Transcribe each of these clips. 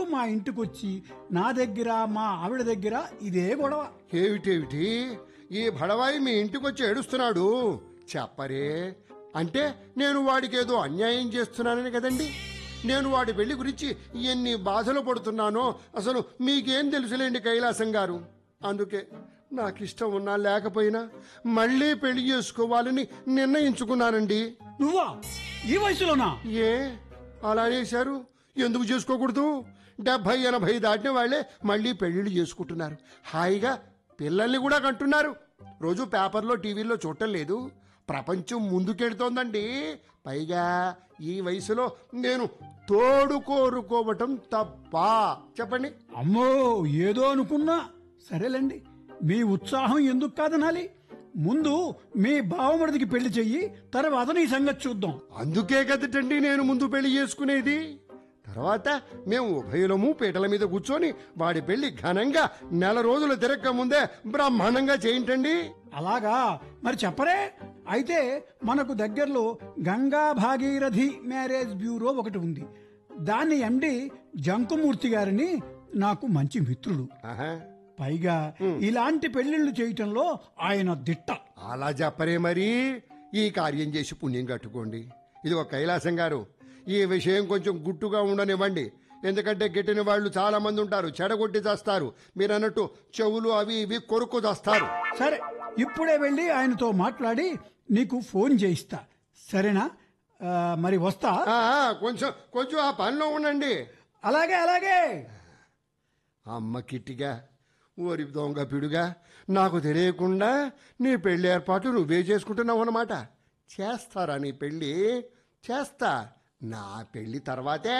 మా ఇంటికొచ్చి నా దగ్గర మా ఆవిడ దగ్గర ఇదే గొడవ ఏమిటేమిటి ఈ భడవాయి మీ ఇంటికొచ్చి ఏడుస్తున్నాడు చెప్పరే అంటే నేను వాడికేదో అన్యాయం చేస్తున్నానని కదండి నేను వాడి పెళ్లి గురించి ఎన్ని బాధలు పడుతున్నానో అసలు మీకేం తెలుసులేండి కైలాసం గారు అందుకే నాకు ఇష్టం ఉన్నా లేకపోయినా మళ్ళీ పెళ్లి చేసుకోవాలని నిర్ణయించుకున్నానండి నువ్వా ఈ వయసులోనా ఏ అలా అనేశారు ఎందుకు చేసుకోకూడదు డెబ్భై ఎనభై దాటిన వాళ్ళే మళ్ళీ పెళ్లిళ్ళు చేసుకుంటున్నారు హాయిగా పిల్లల్ని కూడా కంటున్నారు రోజు పేపర్లో టీవీలో చూడటం లేదు ప్రపంచం ముందుకెడుతోందండి పైగా ఈ వయసులో నేను తోడు కోరుకోవటం తప్ప చెప్పండి అమ్మో ఏదో అనుకున్నా సరేలేండి మీ ఉత్సాహం ఎందుకు కాదనాలి ముందు మీ బావమరిదికి పెళ్లి చెయ్యి తర్వాత నీ సంగతి చూద్దాం అందుకే కదటండి నేను ముందు పెళ్లి చేసుకునేది తర్వాత మేము ఉభయులము పీటల మీద కూర్చొని వాడి పెళ్లి ఘనంగా నెల రోజులు తిరక్క ముందే బ్రహ్మాండంగా చేయింటండి అలాగా మరి చెప్పరే అయితే మనకు దగ్గరలో గంగా భాగీరథి మ్యారేజ్ బ్యూరో ఒకటి ఉంది దాని ఎండి జంకుమూర్తి గారిని నాకు మంచి మిత్రుడు ఆహా పైగా ఇలాంటి పెళ్లిళ్ళు చేయటంలో ఆయన దిట్ట అలా చెప్పరే మరి ఈ కార్యం చేసి పుణ్యం కట్టుకోండి ఇది ఒక కైలాసం గారు ఈ విషయం కొంచెం గుట్టుగా ఉండనివ్వండి ఎందుకంటే గిట్టిన వాళ్ళు చాలా మంది ఉంటారు చెడగొట్టి చేస్తారు మీరు అన్నట్టు చెవులు అవి ఇవి కొరుకు చేస్తారు సరే ఇప్పుడే వెళ్ళి ఆయనతో మాట్లాడి నీకు ఫోన్ చేయిస్తా సరేనా ఆ, మరి వస్తా కొంచెం కొంచెం ఆ పనిలో ఉండండి అలాగే అలాగే అమ్మ కిట్టిగా ఓరి దొంగ పిడుగా నాకు తెలియకుండా నీ పెళ్లి ఏర్పాటు నువ్వే చేసుకుంటున్నావు అన్నమాట చేస్తారా నీ పెళ్ళి చేస్తా నా పెళ్లి తర్వాతే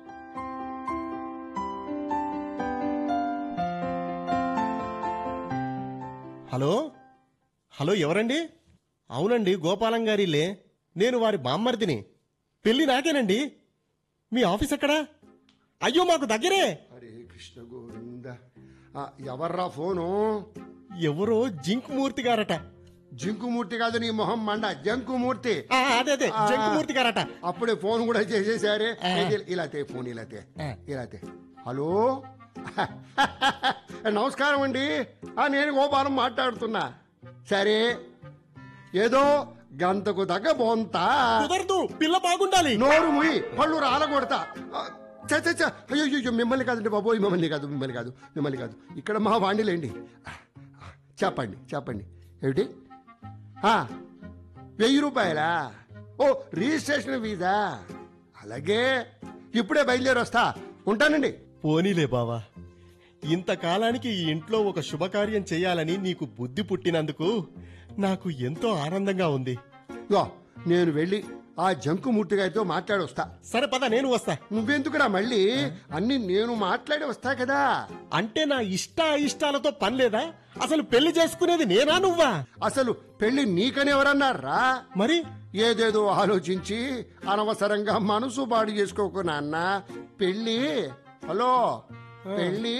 హలో హలో ఎవరండి అవునండి గోపాలం గారిలే నేను వారి బామ్మర్దిని పెళ్లి నాకేనండి మీ ఆఫీస్ ఎక్కడా అయ్యో మాకు దగ్గరే హరే కృష్ణ గోవింద ఆ, ఎవర్రా ఫోను ఎవరో జింక్ మూర్తి గారట జింకుమూర్తి కాదు నీ మొహం మండ జంకుమూర్తి ఆ, అదే అదే జింక్ మూర్తి గారట అప్పుడే ఫోన్ కూడా చేసేసారే ఆ. ఇది ఇలా తే ఫోన్ ఇలా తే ఆ. ఇలా తే హలో నమస్కారం అండి ఆ, నేను గోపాలం మాట్లాడుతున్నా సరే ఏదో గంతకు తగ్గ బొంత కుదరదు పిల్ల బాగుండాలి నోరు ముయి పళ్ళు రాలగొడతా ఆ, చ చ, చ. అయ్యో అయ్యో, మిమ్మల్ని కాదండి బాబోయ్ మిమ్మల్ని కాదు మిమ్మల్ని కాదు మిమ్మల్ని కాదు ఇక్కడ మా వాణిలేండి ఆ, ఆ, చెప్పండి చెప్పండి ఏమిటి ఆ, వెయ్యి రూపాయలా ఓ రిజిస్ట్రేషన్ ఫీజా అలాగే ఇప్పుడే బయలుదేరి వస్తా ఉంటానండి పోనీలే బావా ఇంతకాలానికి ఈ ఇంట్లో ఒక శుభకార్యం చేయాలని నీకు బుద్ధి పుట్టినందుకు నాకు ఎంతో ఆనందంగా ఉంది ఇగో నేను వెళ్ళి ఆ జంకుమూర్తి గారితో మాట్లాడొస్తా సరే పద నేను వస్తా నువ్వెందుకురా మళ్ళీ అన్ని నేను మాట్లాడి వస్తా కదా అంటే నా ఇష్ట ఇష్టాలతో పని లేదా అసలు పెళ్లి చేసుకునేది నేనా నువ్వా అసలు పెళ్లి నీకని ఎవరన్నారా మరి ఏదేదో ఆలోచించి అనవసరంగా మనసు పాడు చేసుకోకు నాన్న పెళ్ళి హలో పెళ్ళి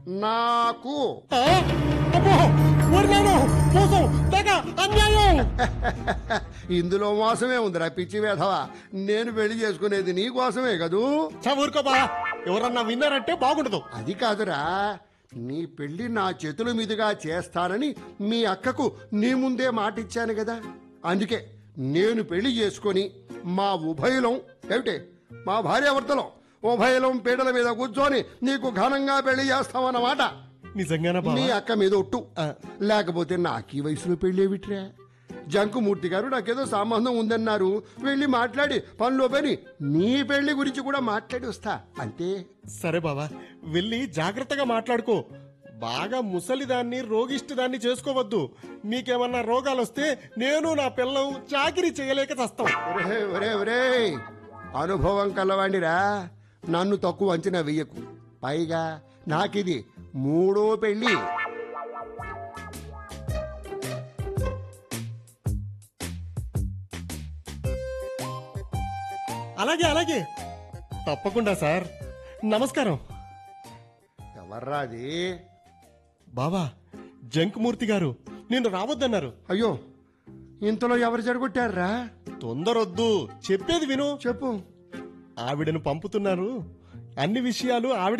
నాకు ఆ? అబ్బో! ఓరి నాయనో! మోసం! తెగ! అన్యాయం! ఇందులో మోసమే ఉందిరా పిచ్చి వేధవా నేను పెళ్లి చేసుకునేది నీ కోసమే కదూ చా ఊరుకో బా ఎవరన్నా విన్నారంటే బాగుండదు అది కాదురా నీ పెళ్లి నా చేతుల మీదుగా చేస్తానని మీ అక్కకు నీ ముందే మాట ఇచ్చాను కదా అందుకే నేను పెళ్లి చేసుకొని మా ఉభయలం ఏమిటి మా భార్యాభర్తలం ఉభయలం పీటల మీద కూర్చొని నీకు ఘనంగా పెళ్లి చేస్తామన్నమాట నిజంగానా మీ బావా అక్క మీద ఒట్టు ఆ. లేకపోతే నాకు ఈ వయసులో పెళ్ళేవిట్రా జంకుమూర్తి గారు నాకేదో సంబంధం ఉందన్నారు వెళ్ళి మాట్లాడి పనిలో పని నీ పెళ్లి గురించి కూడా మాట్లాడి వస్తా అంతే సరే బావా వెళ్ళి జాగ్రత్తగా మాట్లాడుకో బాగా ముసలిదాన్ని రోగిష్టిదాన్ని చేసుకోవద్దు మీకేమన్నా రోగాలు వస్తే నేను నా పిల్లం చాకిరీ చేయలేక చస్తాం ఒరే ఒరే ఒరే అనుభవం కలవాడిరా నన్ను తక్కువ అంచనా వెయ్యకు పైగా నాకిది మూడో పెళ్ళి అలాగే అలాగే తప్పకుండా సార్ నమస్కారం ఎవర్రా అది బావా జంకుమూర్తి గారు నిన్ను రావద్దన్నారు అయ్యో ఇంతలో ఎవరు జరగొట్టారా తొందరొద్దు చెప్పేది విను చెప్పు ఆవిడను పంపుతున్నారు అన్ని విషయాలు ఆవిడ